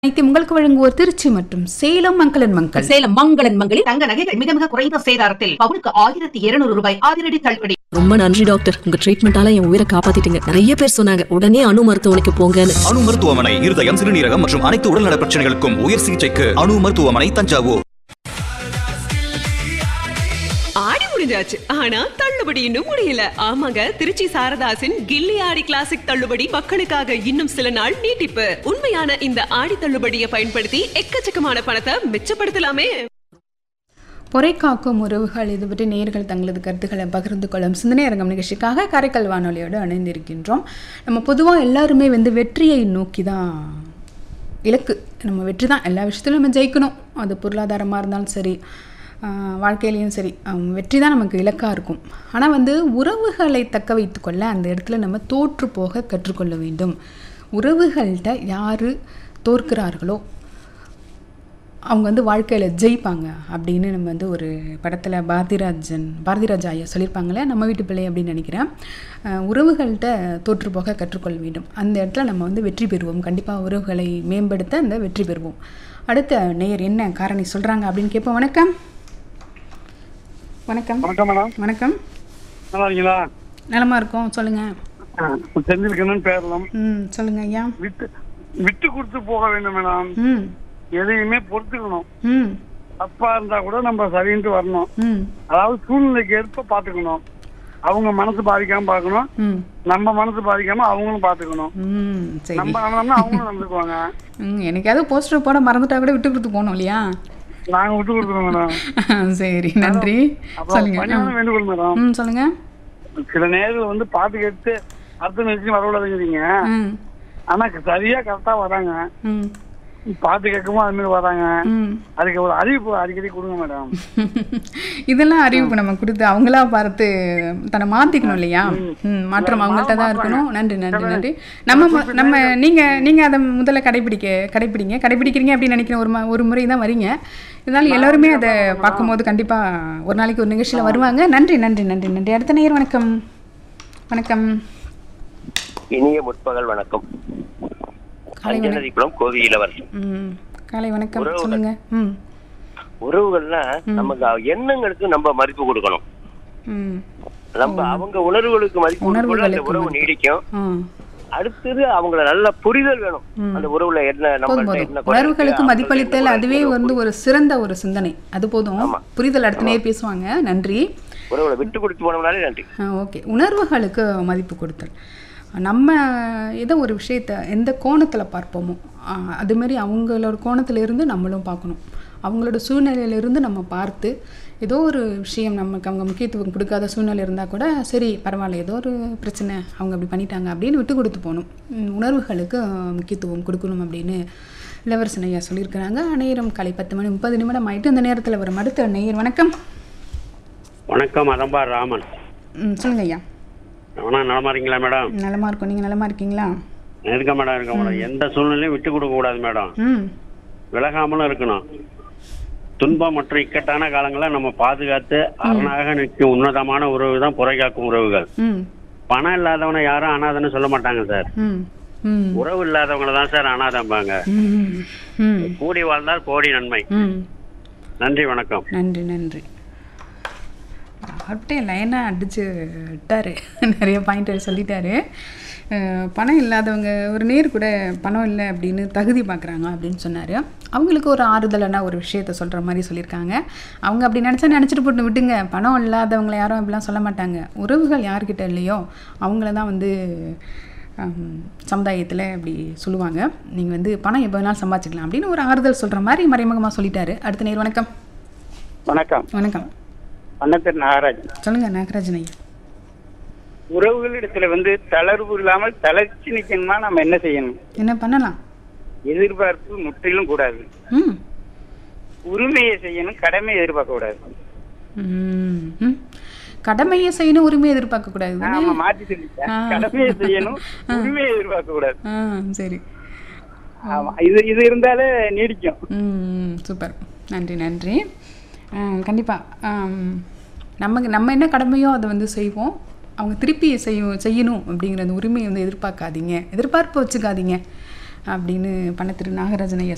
அனைத்து உங்களுக்கு வழங்குவோர் திருச்சி மற்றும் சேலம் மங்களன் மங்கள் சேலம் மங்களன் மங்களில் தங்க நகைகள் மிக மிக குறைந்த சேதாரத்தில் பவுனுக்கு ஆயிரத்தி இருநூறு ரூபாய் அதிரடி தள்ளுபடி ரொம்ப நன்றி டாக்டர் உங்க ட்ரீட்மெண்டால என் உயிரை காப்பாத்திட்டீங்க நிறைய பேர் சொன்னாங்க உடனே அணு மருத்துவமனைக்கு போங்கன்னு அணு மருத்துவமனை இருதயம் சிறுநீரகம் மற்றும் அனைத்து உடல்நல பிரச்சனைகளுக்கும் உயர் சிகிச்சைக்கு அணு மருத்துவமனை தஞ்சாவூர் ஆடி முடிஞ்சாச்சு ஆனா தள்ளுபடி இன்னும் முடியல ஆமாங்க திருச்சி சாரதாசின் கில்லி ஆடி கிளாசிக் தள்ளுபடி மக்களுக்காக இன்னும் சில நாள் நீட்டிப்பு உண்மையான இந்த ஆடி தள்ளுபடியை பயன்படுத்தி எக்கச்சக்கமான பணத்தை மிச்சப்படுத்தலாமே பொறை காக்கும் உறவுகள் இது பற்றி நேர்கள் தங்களது கருத்துக்களை பகிர்ந்து கொள்ளும் சிந்தனை அரங்கம் நிகழ்ச்சிக்காக காரைக்கால் வானொலியோடு இணைந்திருக்கின்றோம் நம்ம பொதுவாக எல்லாருமே வந்து வெற்றியை நோக்கி தான் இலக்கு நம்ம வெற்றி தான் எல்லா விஷயத்திலும் நம்ம ஜெயிக்கணும் அது பொருளாதாரமாக இருந்தாலும் சரி ஆஹ் வாழ்க்கையிலையும் சரி ஆஹ் வெற்றி தான் நமக்கு இலக்காக இருக்கும் ஆனால் வந்து உறவுகளை தக்க வைத்துக்கொள்ள அந்த இடத்துல நம்ம தோற்று போக கற்றுக்கொள்ள வேண்டும் உறவுகள்கிட்ட யார் தோற்கிறார்களோ அவங்க வந்து வாழ்க்கையில் ஜெயிப்பாங்க அப்படின்னு நம்ம வந்து ஒரு படத்தில் பாரதிராஜன் பாரதிராஜா ஐயா சொல்லியிருப்பாங்களே நம்ம வீட்டு பிள்ளை அப்படின்னு நினைக்கிறேன் அஹ் உறவுகள்கிட்ட தோற்று போக கற்றுக்கொள்ள வேண்டும் அந்த இடத்துல நம்ம வந்து வெற்றி பெறுவோம் கண்டிப்பாக உறவுகளை மேம்படுத்த அந்த வெற்றி பெறுவோம் அடுத்த நேயர் என்ன காரணி சொல்கிறாங்க அப்படின்னு கேட்போம் வணக்கம் வணக்கம் வணக்கம் மேடம் வணக்கம் நல்லா இருக்கீங்களா நலமா இருக்கோம் சொல்லுங்கள் செந்தில்கண்ணன் பேரலாம் ம் சொல்லுங்கள் ஐயா விட்டு விட்டு கொடுத்து போக வேண்டும் மேடம் ம் எதையுமே பொறுத்துக்கணும் ம் தப்பா இருந்தா கூட நம்ம சரின்ட்டு வரணும் ம் அதாவது சூழ்நிலைக்கு ஏற்ப பாத்துக்கணும் அவங்க மனசு பாதிக்காம பார்க்கணும் ம் நம்ம மனசு பாதிக்காம அவங்களும் பாத்துக்கணும் ம் சரி நம்ம நடந்தோம்னா அவங்களும் நடந்துக்குவாங்க ம் எனக்காவது போஸ்டர் போட மறந்துட்டா கூட விட்டு கொடுத்து போகணும் இல்லையா நாங்க விட்டு கொடுக்குறோம் மேடம் சரி நன்றி அப்புறம் சொல்லுங்க பணியான வேண்டுகோள் மேடம் ம் சொல்லுங்க சில நேரங்கள் வந்து பாத்து கேட்டு அடுத்த நிகழ்ச்சி வரவிடாதுங்கிறீங்க ம் ஆனா சரியா கரெக்டா வராங்க ம் பாத்து கேட்கவும் அது மாதிரி வராங்க ம் அதுக்கு ஒரு அறிவிப்பு அடிக்கடி கொடுங்க மேடம் இதெல்லாம் அறிவிப்பு நம்ம கொடுத்து அவங்களா பார்த்து தன்னை மாத்திக்கணும் இல்லையா ம் மாற்றம் அவங்கள்ட்ட தான் இருக்கணும் நன்றி நன்றி நன்றி நம்ம மு- நம்ம நீங்க நீங்க அதை முதல்ல கடைபிடிக்க கடைபிடிங்க கடைபிடிக்கிறீங்க அப்படின்னு நினைக்கிறேன் ஒரு ம- ஒரு முறை தான் வரீங்க இருந்தாலும் எல்லாருமே அதை பார்க்கும்போது கண்டிப்பா ஒரு நாளைக்கு ஒரு நிகழ்ச்சியில வருவாங்க நன்றி நன்றி நன்றி நன்றி அடுத்த நேயர் வணக்கம் வணக்கம் இனிய முற்பகல் வணக்கம் காலை வணக்கம் அஞ்சனதிக்குளம் கோவி இளவரசன் ம் காலை வணக்கம் உறவுகள். சொல்லுங்க ம் உறவுகள்னா நமக்கு எண்ணங்களுக்கு நம்ம மதிப்பு கொடுக்கணும் ம் நம்ம அவங்க உணர்வுகளுக்கு மதிப்பு கொடுக்கணும் அந்த உணர்வுகளுக்கு உறவு மதிப்பு. நீடிக்கும் ஆ அடுத்தது அவங்கள நல்ல புரிதல் வேணும் அந்த உறவுல என்ன போதும் நம்ம போதும் என்ன குறை உணர்வுகளுக்கு இருக்கு, அவங்களுக்கு மதிப்பளித்தல் என்ன அதுவே குறை வந்து இருக்கு, ஒரு சிறந்த ஒரு சிந்தனை அது போதும் ஆமா. புரிதல் அடுத்த நேர் பேசுவாங்க நன்றி உறவுல விட்டு கொடுத்து போனோம்னாலே நன்றி ஓகே உணர்வுகளுக்கு மதிப்பு கொடுத்தல் நம்ம ஏதோ ஒரு விஷயத்த எந்த கோணத்தில் பார்ப்போமோ ஆ, அது மாதிரி அவங்களோட கோணத்துல இருந்து நம்மளும் பார்க்கணும் அவங்களோட சூழ்நிலையிலிருந்து நம்ம பார்த்து ஏதோ ஒரு விஷயம் நமக்கு அவங்க முக்கியத்துவம் கொடுக்காத சூழ்நிலை இருந்தால் கூட சரி பரவாயில்ல ஏதோ ஒரு பிரச்சனை அவங்க அப்படி பண்ணிட்டாங்க அப்படின்னு விட்டு கொடுத்து போகணும் ம், உணர்வுகளுக்கு முக்கியத்துவம் கொடுக்கணும் அப்படின்னு இளவரசன் ஐயா சொல்லியிருக்கிறாங்க நேரம் காலை பத்து மணி முப்பது நிமிடம் ஆயிட்டு அந்த நேரத்தில் வரும் அடுத்த நேயர் வணக்கம் வணக்கம் அதம்பா ராமன் ம் சொல்லுங்க ஐயா ஆனால் நலமா இருக்கீங்களா மேடம் நலமா இருக்கோம் நீங்கள் நலமா இருக்கீங்களா இருக்க மேடம் இருக்க மேடம் எந்த சூழ்நிலையும் விட்டு கொடுக்க கூடாது மேடம் ம் விலகாமலும் இருக்கணும் துன்பம் மற்றும் இக்கட்டான காலங்களில் நம்ம பாதுகாத்து அரணாக நிற்கும் உன்னதமான உறவு தான் புரை காக்கும் உறவுகள் ம் பணம் இல்லாதவனை யாரும் அனாதைன்னு சொல்ல மாட்டாங்க சார் ம் ம் உறவு இல்லாதவங்கள தான் சார் அனாதம்பாங்க ம் ம் கூடி வாழ்ந்தால் கோடி நன்மை ம் நன்றி வணக்கம் நன்றி நன்றி அப்படியே லைனாக அடிச்சு விட்டாரு நிறைய பாயிண்ட் சொல்லிட்டாரு அஹ் பணம் இல்லாதவங்க ஒரு நேர் கூட பணம் இல்லை அப்படின்னு தகுதி பார்க்குறாங்க அப்படின்னு சொன்னார் அவங்களுக்கு ஒரு ஆறுதலான ஒரு விஷயத்த சொல்கிற மாதிரி சொல்லியிருக்காங்க அவங்க அப்படி நினச்சா நினச்சிட்டு போட்டு விட்டுங்க பணம் இல்லாதவங்களை யாரும் அப்படிலாம் சொல்ல மாட்டாங்க உறவுகள் யார்கிட்ட இல்லையோ அவங்கள தான் வந்து சமுதாயத்தில் இப்படி சொல்லுவாங்க நீங்கள் வந்து பணம் எப்போ வேணாலும் சம்பாதிச்சிக்கலாம் அப்படின்னு ஒரு ஆறுதல் சொல்கிற மாதிரி மறைமுகமாக சொல்லிட்டாரு அடுத்த நேர் வணக்கம் வணக்கம் வணக்கம் அன்னத்தர் நாகராஜ் சொல்லுங்க நாகராஜன் ஐயா உறவுகளிடத்துல வந்து தளர்வு இல்லாமல் தளர்ச்சி நிக்கணுமா நம்ம என்ன செய்யணும் என்ன பண்ணலாம் எதிர்பார்ப்பு முற்றிலும் கூடாது ம் உரிமையை செய்யணும் கடமை எதிர்பார்க்க கூடாது ம், ம். கடமையை செய்யணும் உரிமையை எதிர்பார்க்க கூடாது தானே? ஆமா மாற்றி சொல்லிட்டேன் ஆ. கடமையை செய்யணும் உரிமையை எதிர்பார்க்க கூடாது ஆ சரி ஆமா இது இது இருந்தாலே நீடிக்கும் ம் சூப்பர் நன்றி நன்றி கண்டிப்பாக நமக்கு நம்ம என்ன கடமையோ அதை வந்து செய்வோம் அவங்க திருப்பி செய்வோம் செய்யணும் அப்படிங்கிற அந்த உரிமையை வந்து எதிர்பார்க்காதீங்க எதிர்பார்ப்பு வச்சுக்காதீங்க அப்படின்னு பண்ண திரு நாகராஜன் ஐயா